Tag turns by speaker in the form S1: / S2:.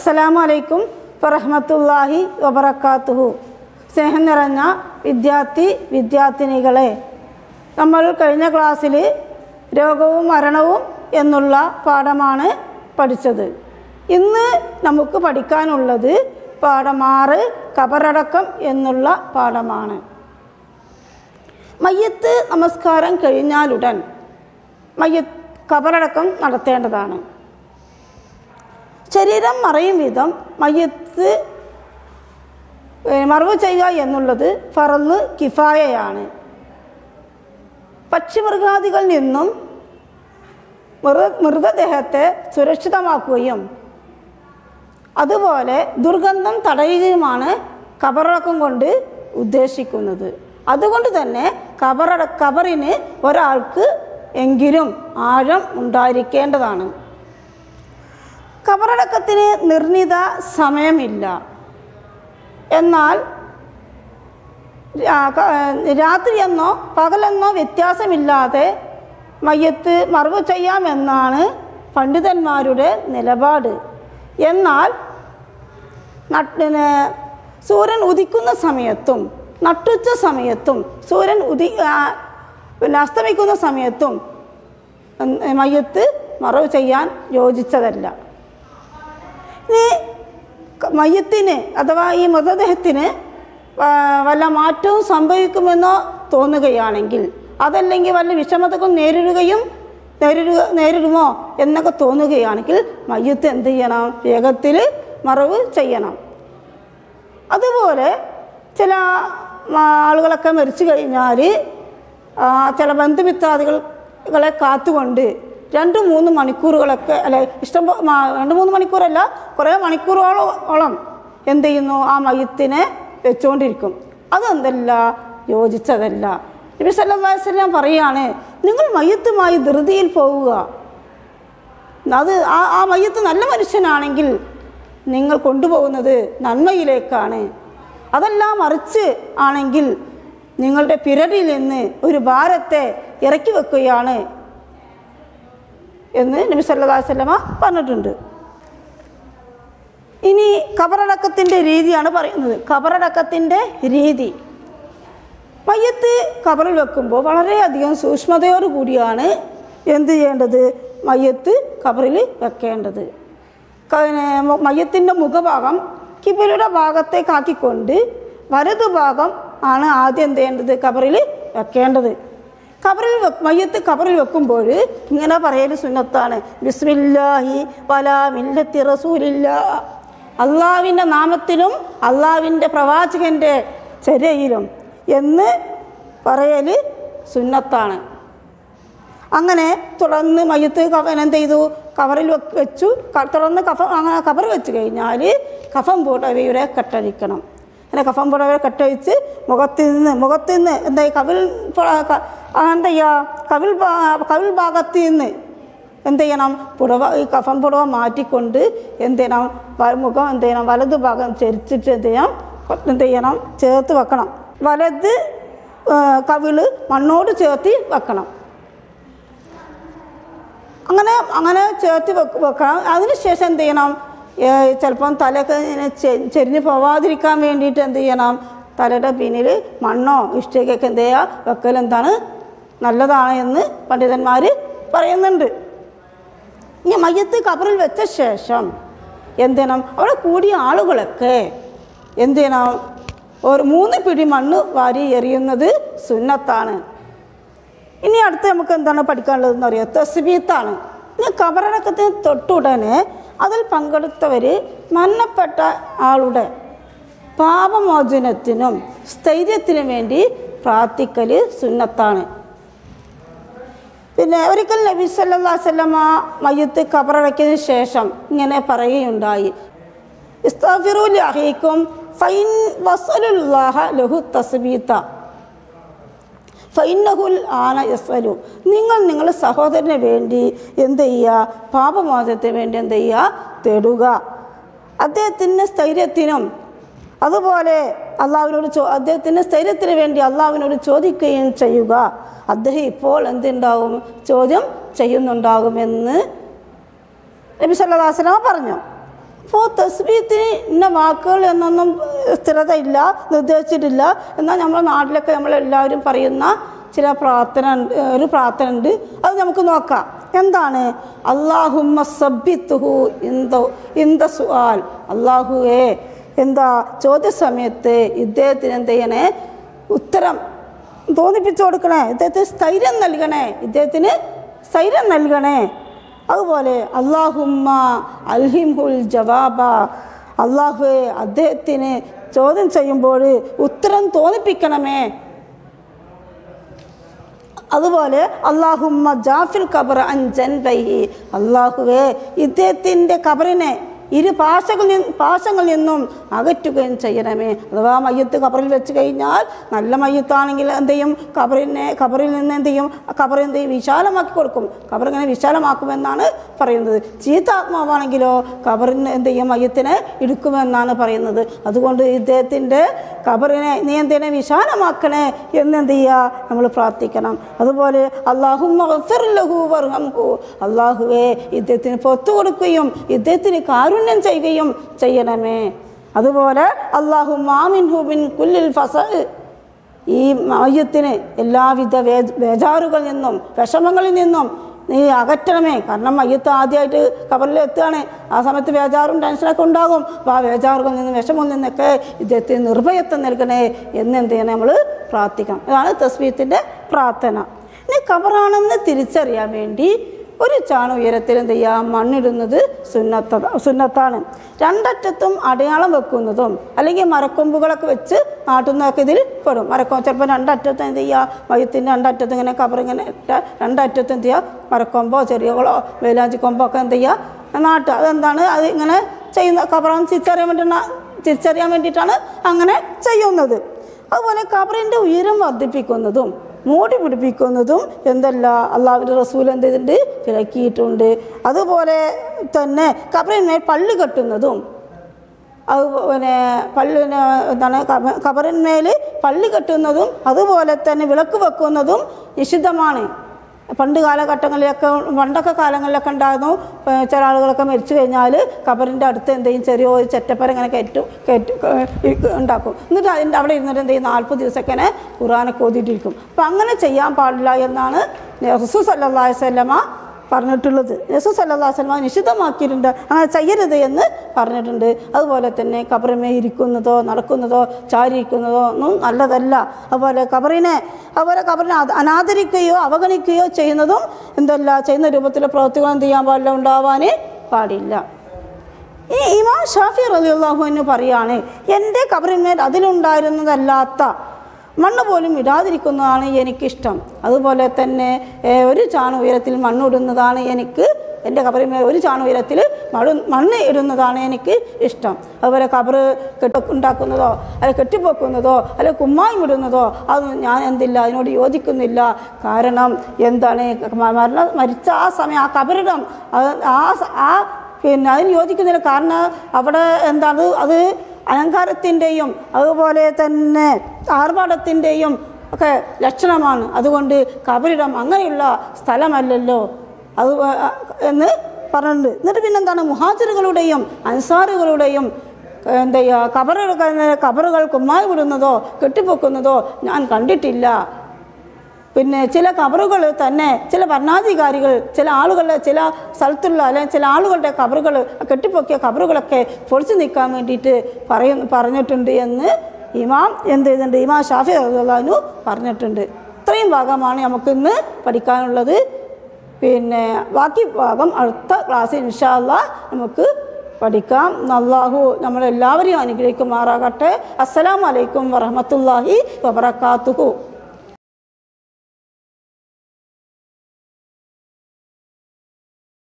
S1: അസ്സലാമു അലൈക്കും വറഹ്മത്തുള്ളാഹി വബറക്കാത്തുഹു സ്നേഹം നിറഞ്ഞ വിദ്യാർത്ഥി വിദ്യാർത്ഥിനികളെ നമ്മൾ കഴിഞ്ഞ ക്ലാസ്സിൽ രോഗവും മരണവും എന്നുള്ള പാഠമാണ് പഠിച്ചത് ഇന്ന് നമുക്ക് പഠിക്കാനുള്ളത് പാഠമാറ് കബറടക്കം എന്നുള്ള പാഠമാണ് മയ്യത്ത് നമസ്കാരം കഴിഞ്ഞാലുടൻ മയ്യത്ത് കബറടക്കം നടത്തേണ്ടതാണ് ശരീരം മറയും വിധം മയ്യത്ത് ഏ, മറവ് ചെയ്യുക എന്നുള്ളത് ഫറന്ന് കിഫായയാണ് പക്ഷിമൃഗാദികളിൽ നിന്നും മൃത മൃതദേഹത്തെ സുരക്ഷിതമാക്കുകയും അതുപോലെ ദുർഗന്ധം തടയുകയുമാണ് കബറടക്കം കൊണ്ട് ഉദ്ദേശിക്കുന്നത് അതുകൊണ്ട് തന്നെ കബറട കബറിന് ഒരാൾക്ക് എങ്കിലും ആഴം ഉണ്ടായിരിക്കേണ്ടതാണ് കബറടക്കത്തിന് നിർണിത സമയമില്ല എന്നാൽ രാ- ക- രാത്രിയെന്നോ പകലെന്നോ വ്യത്യാസമില്ലാതെ മയ്യത്ത് മറവ് ചെയ്യാമെന്നാണ് പണ്ഡിതന്മാരുടെ നിലപാട് എന്നാൽ നട്ടിന് സൂര്യൻ ഉദിക്കുന്ന സമയത്തും നട്ടുച്ച സമയത്തും സൂര്യൻ ഉദി ആ, പിന്നെ അസ്തമിക്കുന്ന സമയത്തും ഉം, മയ്യത്ത് മറവ് ചെയ്യാൻ യോജിച്ചതല്ല ഇനി ക- മയ്യത്തിന് അഥവാ ഈ മൃതദേഹത്തിന് ആ, വല്ല മാറ്റവും സംഭവിക്കുമെന്നോ തോന്നുകയാണെങ്കിൽ അതല്ലെങ്കിൽ വല്ല വിഷമതക്കും നേരിടുകയും നേരിടുക നേരിടുമോ എന്നൊക്കെ തോന്നുകയാണെങ്കിൽ മയ്യത്ത് എന്ത് ചെയ്യണം വേഗത്തിൽ മറവ് ചെയ്യണം അതുപോലെ ചില ആ, ആളുകളൊക്കെ മരിച്ചു കഴിഞ്ഞാൽ ആ, ചില ബന്ധുമിത്രാദികളെ കാത്തുകൊണ്ട് രണ്ട് മൂന്ന് മണിക്കൂറുകളൊക്കെ അല്ലെ ഇഷ്ടം പോ- മാ- രണ്ട് മൂന്ന് മണിക്കൂറല്ല കുറേ മണിക്കൂറോളം എന്ത് ചെയ്യുന്നു ആ മയത്തിനെ വെച്ചുകൊണ്ടിരിക്കും അതെന്തല്ല യോജിച്ചതല്ല നബി സല്ലല്ലാഹു അലൈഹി വസല്ലം പറയാണ് നിങ്ങൾ മയ്യത്തുമായി ധൃതിയിൽ പോവുക അത് ആ ആ മയ്യത്ത് നല്ല മനുഷ്യനാണെങ്കിൽ നിങ്ങൾ കൊണ്ടുപോകുന്നത് നന്മയിലേക്കാണ് അതെല്ലാം മറിച്ച് ആണെങ്കിൽ നിങ്ങളുടെ പിരടിയിൽ നിന്ന് ഒരു ഭാരത്തെ ഇറക്കി വെക്കുകയാണ് എന്ന് നബി സല്ലല്ലാഹു അലൈഹി വസല്ലമ പറഞ്ഞിട്ടുണ്ട് ഇനി കബറടക്കത്തിൻ്റെ രീതിയാണ് പറയുന്നത് കബറടക്കത്തിൻ്റെ രീതി മയ്യത്ത് കബറിൽ വെക്കുമ്പോൾ വളരെയധികം സൂക്ഷ്മതയോടു കൂടിയാണ് എന്ത് ചെയ്യേണ്ടത് മയ്യത്ത് കബറിൽ വെക്കേണ്ടത് മയ്യത്തിൻ്റെ മുഖഭാഗം കിബിലയുടെ ഭാഗത്തേക്കാക്കിക്കൊണ്ട് വലതു ഭാഗം ആണ് ആദ്യം എന്ത് ചെയ്യേണ്ടത് കബറിൽ വെക്കേണ്ടത് കബറിൽ വെ മയ്യത്ത് കബറിൽ വെക്കുമ്പോൾ ഇങ്ങനെ പറയൽ സുന്നത്താണ് ബിസ്മില്ലാഹി വലാ മില്ലത്തി റസൂലില്ല അള്ളാവിൻ്റെ നാമത്തിലും അള്ളാവിൻ്റെ പ്രവാചകൻ്റെ ചര്യയിലും എന്ന് പറയൽ സുന്നത്താണ് അങ്ങനെ തുടർന്ന് മയ്യത്ത് കഫൻ എന്ത് ചെയ്തു കവറിൽ വെ- വെച്ചു ക- തുടർന്ന് കഫ അങ്ങനെ കവർ വെച്ച് കഴിഞ്ഞാൽ കഫം പുടവയുടെ കെട്ടഴിക്കണം അങ്ങനെ കഫം പുടവയെ കെട്ടഴിച്ച് മുഖത്തിൽ നിന്ന് മുഖത്തിൽ നിന്ന് എന്താ ഈ കവിൽ പ- ക- ആ, എന്താ ചെയ്യുക കവിൽ ഭാ- കവിൽ ഭാഗത്ത് നിന്ന് എന്ത് ചെയ്യണം പുടവ ഈ കഫം പുടവ മാറ്റിക്കൊണ്ട് എന്ത് ചെയ്യണം വ- മുഖം എന്ത് ചെയ്യണം വലത് ഭാഗം ചരിച്ചിട്ട് എന്ത് ചെയ്യണം എന്ത് ചെയ്യണം ചേർത്ത് വെക്കണം വലത് ആ, കവിള് മണ്ണോട് ചേർത്തി വെക്കണം അങ്ങനെ അങ്ങനെ ചേർത്ത് വെക്ക് വെക്കണം അതിനുശേഷം എന്ത് ചെയ്യണം ഏ, ചിലപ്പം തലയൊക്കെ ഇങ്ങനെ ചെ- ചെരിഞ്ഞ് പോവാതിരിക്കാൻ വേണ്ടിയിട്ട് എന്ത് ചെയ്യണം തലയുടെ പിന്നിൽ മണ്ണോ ഇഷ്ടികയൊക്കെ എന്ത് ചെയ്യുക വെക്കൽ എന്താണ് നല്ലതാണ് എന്ന് പണ്ഡിതന്മാർ പറയുന്നുണ്ട് ഇനി മയ്യത്ത് കബറിൽ വെച്ച ശേഷം എന്ത് ചെയ്യണം അവിടെ കൂടിയ ആളുകളൊക്കെ എന്ത് ചെയ്യണം ഒരു മൂന്ന് പിടി മണ്ണ് വാരി എറിയുന്നത് സുന്നത്താണ് ഇനി അടുത്ത് നമുക്ക് എന്താണ് പഠിക്കാനുള്ളതെന്ന് അറിയാം തസ്ബീത്താണ് ഇനി കബറടക്കത്തിന് തൊട്ടുടനെ അതിൽ പങ്കെടുത്തവർ മരണപ്പെട്ട ആളുടെ പാപമോചനത്തിനും സ്ഥൈര്യത്തിനും വേണ്ടി പ്രാർത്ഥിക്കൽ സുന്നത്താണ് പിന്നെ ഒരിക്കൽ നബി സല്ലല്ലാഹു അലൈഹി വസല്ലമ മയ്യത്ത് കബറടക്കിയതിന് ശേഷം ഇങ്ങനെ പറയുകയുണ്ടായി ഇസ്താഫിറുൽ അഹീക്കും ഫൈൻ വസലുല്ലാഹ ലഹു തസ്ബീത്ത ഫൈനഹുൽ ആന യസ്വലു നിങ്ങൾ നിങ്ങളുടെ സഹോദരന് വേണ്ടി എന്ത് ചെയ്യുക പാപമോചനത്തിന് വേണ്ടി എന്ത് ചെയ്യുക തേടുക അദ്ദേഹത്തിൻ്റെ സ്ഥൈര്യത്തിനും അതുപോലെ അള്ളാഹുവിനോട് ചോ അദ്ദേഹത്തിൻ്റെ സ്ഥൈര്യത്തിന് വേണ്ടി അള്ളാഹുവിനോട് ചോദിക്കുകയും ചെയ്യുക അദ്ദേഹം ഇപ്പോൾ എന്തുണ്ടാവും ചോദ്യം ചെയ്യുന്നുണ്ടാകുമെന്ന് നബി സല്ലല്ലാഹു അലൈഹി വസല്ലമ പറഞ്ഞു അപ്പോൾ തസ്ബീത്തിന് ഇന്ന വാക്കുകൾ എന്നൊന്നും സ്ഥിരതയില്ല നിർദ്ദേശിച്ചിട്ടില്ല എന്നാൽ നമ്മുടെ നാട്ടിലൊക്കെ നമ്മളെല്ലാവരും പറയുന്ന ചില പ്രാർത്ഥന ഉണ്ട് ഒരു പ്രാർത്ഥന ഉണ്ട് അത് നമുക്ക് നോക്കാം എന്താണ് അള്ളാഹുമ്മ സബ്ബിത്തുഹു ഇന്ദ ഇന്ദ സുആൽ അള്ളാഹുവേ എന്താ ചോദ്യ സമയത്ത് ഇദ്ദേഹത്തിന് എന്ത് ചെയ്യണേ ഉത്തരം തോന്നിപ്പിച്ചു കൊടുക്കണേ ഇദ്ദേഹത്തിന് സ്ഥൈര്യം നൽകണേ ഇദ്ദേഹത്തിന് സ്ഥൈര്യം നൽകണേ അതുപോലെ അള്ളാഹുമ്മ അൽഹിംഹുൽ ജവാബ അള്ളാഹുവെ അദ്ദേഹത്തിന് ചോദ്യം ചെയ്യുമ്പോൾ ഉത്തരം തോന്നിപ്പിക്കണമേ അതുപോലെ അള്ളാഹുമ്മ ജാഫിൽ ഖബർ അഞ്ചൻ ബൈഹി അള്ളാഹുവേ ഇദ്ദേഹത്തിൻ്റെ ഖബറിനെ ഇരു പാശകളിൽ നിന്ന് പാശങ്ങളിൽ നിന്നും അകറ്റുകയും ചെയ്യണമേ അഥവാ മയ്യത്ത് ഖബറിൽ വെച്ച് കഴിഞ്ഞാൽ നല്ല മയ്യത്താണെങ്കിൽ എന്ത് ചെയ്യും ഖബറിനെ ഖബറിൽ നിന്ന് എന്ത് ചെയ്യും ഖബർ എന്ത് ചെയ്യും വിശാലമാക്കി കൊടുക്കും ഖബർ ഇങ്ങനെ വിശാലമാക്കുമെന്നാണ് പറയുന്നത് ചീത്ത ആത്മാവാണെങ്കിലോ ഖബറിന് എന്ത് ചെയ്യും മയ്യത്തിനെ ഇടുക്കുമെന്നാണ് പറയുന്നത് അതുകൊണ്ട് ഇദ്ദേഹത്തിൻ്റെ ഖബറിനെ നീ എന്തിനെ വിശാലമാക്കണേ എന്ന് എന്ത് ചെയ്യുക നമ്മൾ പ്രാർത്ഥിക്കണം അതുപോലെ അള്ളാഹു അള്ളാഹുവേ ഇദ്ദേഹത്തിന് പൊത്തു കൊടുക്കുകയും ഇദ്ദേഹത്തിന് കാരുണ്യം ചെയ്യുകയും ചെയ്യണമേ അതുപോലെ അള്ളാഹു മാമിൻഹുബിൻ കുല്ലിൽ ഫസ ഈ മയ്യത്തിന് എല്ലാവിധ വേ ബേജാറുകളിൽ നിന്നും വിഷമങ്ങളിൽ നിന്നും നീ അകറ്റണമേ കാരണം മയ്യത്ത് ആദ്യമായിട്ട് കബറിൽ എത്തുകയാണ് ആ സമയത്ത് ബേജാറും ടെൻഷനൊക്കെ ഉണ്ടാകും അപ്പോൾ ആ ബേജാറുകളിൽ നിന്നും വിഷമത്തിൽ നിന്നൊക്കെ ഇദ്ദേഹത്തിന് നിർഭയത്വം നൽകണേ എന്ന് എന്ത് ചെയ്യണം നമ്മൾ പ്രാർത്ഥിക്കണം ഇതാണ് തസ്ബീത്തിൻ്റെ പ്രാർത്ഥന ഇനി കബറാണെന്ന് തിരിച്ചറിയാൻ വേണ്ടി ഒരു ചാണ ഉയരത്തിൽ എന്ത് ചെയ്യുക മണ്ണിടുന്നത് സുന്നത്ത സുന്നത്താണ് രണ്ടറ്റത്തും അടയാളം വെക്കുന്നതും അല്ലെങ്കിൽ മരക്കൊമ്പുകളൊക്കെ വെച്ച് നാട്ടുന്നതൊക്കെ ഇതിൽ പെടും മരക്കൊമ്പ് ചിലപ്പോൾ രണ്ടറ്റത്ത് എന്ത് ചെയ്യുക മയത്തിൻ്റെ രണ്ടറ്റത്ത് ഇങ്ങനെ കബർ ഇങ്ങനെ ഇട്ട രണ്ടറ്റത്ത് എന്ത് ചെയ്യുക മരക്കൊമ്പോ ചെറിയകളോ വേലാഞ്ചി കൊമ്പോ ഒക്കെ എന്ത് ചെയ്യുക നാട്ടുക അതെന്താണ് അത് ഇങ്ങനെ ചെയ്യുന്ന കബറാന്ന് തിരിച്ചറിയാൻ വേണ്ടിയാണ് തിരിച്ചറിയാൻ വേണ്ടിയിട്ടാണ് അങ്ങനെ ചെയ്യുന്നത് അതുപോലെ കബറിൻ്റെ ഉയരം വർദ്ധിപ്പിക്കുന്നതും മൂടി പിടിപ്പിക്കുന്നതും എന്തല്ല അള്ളാഹുവിൻ്റെ റസൂൽ എന്ത് ചെയ്തിട്ടുണ്ട് വിലക്കിയിട്ടുണ്ട് അതുപോലെ തന്നെ കബറിന്മേൽ പള്ളി കെട്ടുന്നതും അത് പിന്നെ പള്ളിന് എന്താണ് കബ- കബറിന്മേൽ പള്ളി കെട്ടുന്നതും അതുപോലെ തന്നെ വിളക്ക് വെക്കുന്നതും നിഷിദ്ധമാണ് പണ്ട് കാലഘട്ടങ്ങളിലൊക്കെ പണ്ടൊക്കെ കാലങ്ങളിലൊക്കെ ഉണ്ടായിരുന്നു ഏർ ചില ആളുകളൊക്കെ മരിച്ചു കഴിഞ്ഞാൽ കബറിൻ്റെ അടുത്ത് എന്ത് ചെയ്യും ചെറിയ ഒരു ചെറ്റപ്പര ഇങ്ങനെ കയറ്റും കയറ്റും ഉണ്ടാക്കും എന്നിട്ട് അതിൻ്റെ അവിടെ ഇരുന്നിട്ട് എന്ത് ചെയ്യും നാൽപ്പത് ദിവസമൊക്കെ ഇങ്ങനെ ഖുറാനൊക്കെ ഓതിയിട്ടിരിക്കും അപ്പം അങ്ങനെ ചെയ്യാൻ പാടില്ല എന്നാണ് റസൂ സല്ലല്ലാഹു അലൈഹി വസല്ലമ പറഞ്ഞിട്ടുള്ളത് യേസു സല്ലല്ലാഹു അലൈഹി വസല്ലമ നിഷിദ്ധമാക്കിയിട്ടുണ്ട് അങ്ങനെ ചെയ്യരുത് എന്ന് പറഞ്ഞിട്ടുണ്ട് അതുപോലെ തന്നെ കബറിമേ ഇരിക്കുന്നതോ നടക്കുന്നതോ ചാരിയിരിക്കുന്നതോ ഒന്നും നല്ലതല്ല അതുപോലെ കബറിനെ അതുപോലെ കബറിനെ അത് അനാദരിക്കുകയോ അവഗണിക്കുകയോ ചെയ്യുന്നതും എന്തല്ല ചെയ്യുന്ന രൂപത്തിലെ പ്രവൃത്തികൾ എന്ത് ചെയ്യാൻ പാടില്ല ഉണ്ടാവാൻ പാടില്ല ഈ ഇമാം ഷാഫി റളിയല്ലാഹു അൻഹു പറയാണ് എൻ്റെ കബറിന്മേൽ അതിലുണ്ടായിരുന്നതല്ലാത്ത മണ്ണ് പോലും ഇടാതിരിക്കുന്നതാണ് എനിക്കിഷ്ടം അതുപോലെ തന്നെ ഏഹ്, ഒരു ചാണ ഉയരത്തിൽ മണ്ണിടുന്നതാണ് എനിക്ക് എൻ്റെ കബറിന്മേൽ ഒരു ചാണ ഉയരത്തിൽ മഴ മണ്ണ് ഇടുന്നതാണ് എനിക്ക് ഇഷ്ടം അതുപോലെ കബറ് കെട്ടി ഉണ്ടാക്കുന്നതോ അല്ലെ കെട്ടിപ്പൊക്കുന്നതോ അല്ലെ കുമ്മായം ഇടുന്നതോ അതൊന്നും ഞാൻ എന്തില്ല അതിനോട് യോജിക്കുന്നില്ല കാരണം എന്താണ് മ- മരണ മരിച്ച ആ സമയം ആ കബറിടം അത് ആ സ- ആ പിന്നെ അതിന് യോജിക്കുന്നില്ല കാരണം അവിടെ എന്താണ് അത് അലങ്കാരത്തിൻ്റെയും അതുപോലെ തന്നെ ആർഭാടത്തിൻ്റെയും ഒക്കെ ലക്ഷണമാണ് അതുകൊണ്ട് കബറിടം അങ്ങനെയുള്ള സ്ഥലമല്ലല്ലോ അത് വ- എന്ന് പറഞ്ഞിട്ടുണ്ട് എന്നിട്ട് പിന്നെന്താണ് മുഹാജിറുകളുടെയും അൻസാറുകളുടെയും എന്താ ചെയ്യുക കബറുകൾ കബറുകൾ കുമ്മായി വിടുന്നതോ കെട്ടിപ്പൊക്കുന്നതോ ഞാൻ കണ്ടിട്ടില്ല പിന്നെ ചില കബറുകൾ തന്നെ ചില ഭരണാധികാരികൾ ചില ആളുകളുടെ ചില സ്ഥലത്തുള്ള അല്ലെങ്കിൽ ചില ആളുകളുടെ കബറുകൾ കെട്ടിപ്പൊക്കിയ കബറുകളൊക്കെ പൊളിച്ചു നിൽക്കാൻ വേണ്ടിയിട്ട് പറയ പറഞ്ഞിട്ടുണ്ട് എന്ന് ഇമാം എന്ത് ചെയ്തിട്ടുണ്ട് ഇമാം ഷാഫി അള്ളഹാനു പറഞ്ഞിട്ടുണ്ട് ഇത്രയും ഭാഗമാണ് നമുക്കിന്ന് പഠിക്കാനുള്ളത് പിന്നെ ബാക്കി ഭാഗം അടുത്ത ക്ലാസ്സിൽ ഇൻഷാല്ല നമുക്ക് പഠിക്കാം അള്ളാഹു നമ്മളെല്ലാവരെയും അനുഗ്രഹിക്കുമാറാകട്ടെ അസ്സലാമലൈക്കും വറഹമത്തല്ലാഹി വബർക്കാത്തുഹു